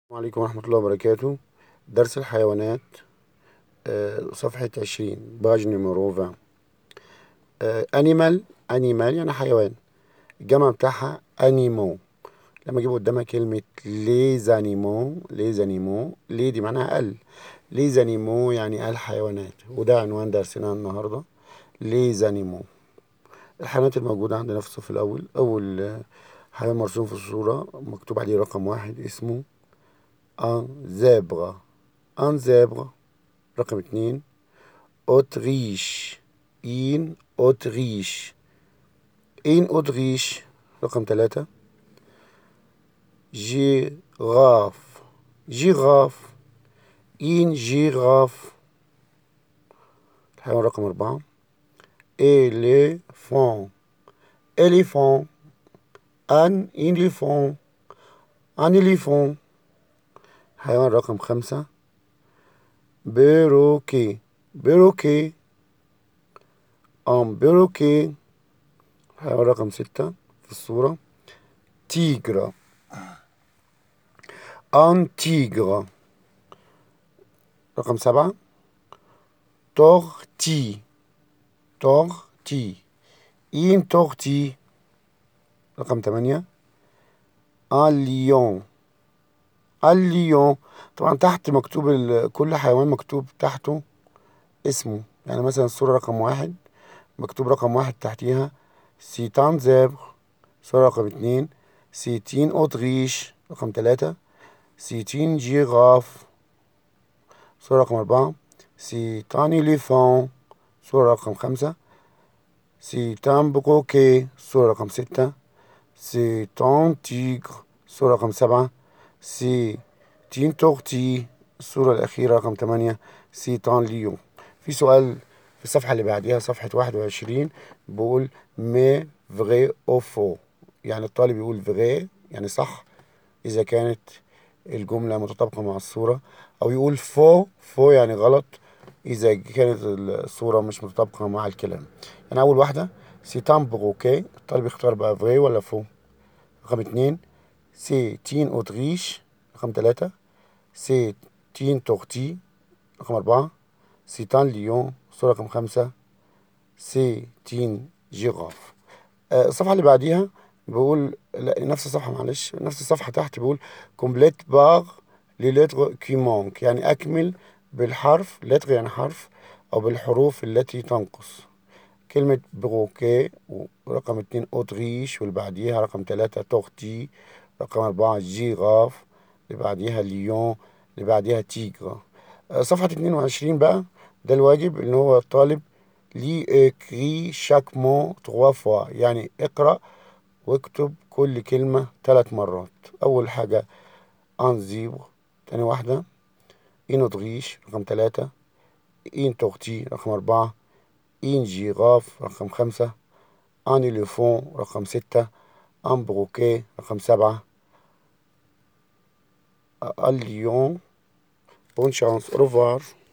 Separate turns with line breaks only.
السلام عليكم ورحمة الله وبركاته درس الحيوانات آه، صفحة عشرين باج نيميرو فان أنيمال أنيمال يعني حيوان الجمع بتاعها أنيمو لما أجيب قدامها كلمة ليز أنيمو ليز أنيمو ليه دي معناها ال ليز أنيمو يعني الحيوانات وده عنوان درسنا النهاردة ليز أنيمو الحيوانات الموجودة عندنا في الصف الأول أول آه، حيوان مرسوم في الصورة مكتوب عليه رقم واحد اسمه ان زبرة ان زبرة رقم اتنين أوتريش إن أوتريش إن أوتريش رقم تلاتة جيراف جيراف إن جيراف الحيوان رقم أربعة إليفون إليفون أن إليفون أن إليفون حيوان رقم خمسة بيروكي بيروكي أم بيروكي حيوان رقم ستة في الصورة تيجرا أن تيجرا رقم سبعة تورتي تورتي إن تورتي رقم ثمانية ان ليون الليون طبعا تحت مكتوب ال- كل حيوان مكتوب تحته اسمه يعني مثلا الصورة رقم واحد مكتوب رقم واحد تحتيها سيتان زبر صورة رقم اتنين سيتين أوتريش رقم تلاتة سيتين جيراف صورة رقم أربعة سيتان إليفون صورة رقم خمسة سيتان بروكي صورة رقم ستة سيتان تيغر صورة رقم سبعة سي تين تورتي الصورة الأخيرة رقم تمانية سيتان ليون في سؤال في الصفحة اللي بعديها صفحة واحد وعشرين بيقول مي فغي أو فو يعني الطالب يقول فغي يعني صح إذا كانت الجملة متطابقة مع الصورة أو يقول فو فو يعني غلط إذا كانت الصورة مش متطابقة مع الكلام يعني أول واحدة سيتان بروكي الطالب يختار بقى فغي ولا فو رقم اتنين سي تين أوتريش رقم تلاتة سي تين تورتي رقم أربعة سيتان ليون صورة رقم خمسة سي تين جيراف آه، الصفحة اللي بعديها بيقول لا نفس الصفحة معلش نفس الصفحة تحت بيقول كومبليت باغ للتر كي مونك يعني أكمل بالحرف لتر يعني حرف أو بالحروف التي تنقص كلمة بروكي ورقم اتنين أوتريش واللي بعديها رقم تلاتة تورتي رقم أربعة جيراف اللي بعديها ليون اللي بعديها تيجرا آه، صفحة اتنين وعشرين بقى ده الواجب إن هو الطالب لي اكري شاك مو تروا فوا يعني اقرأ واكتب كل كلمة ثلاث مرات أول حاجة ان زيبر تاني واحدة إن أوتريش رقم تلاتة إن تورتي رقم أربعة إن جيراف رقم خمسة ان إليفون رقم ستة ان بروكي رقم سبعة الليون بون شانس أوروفوار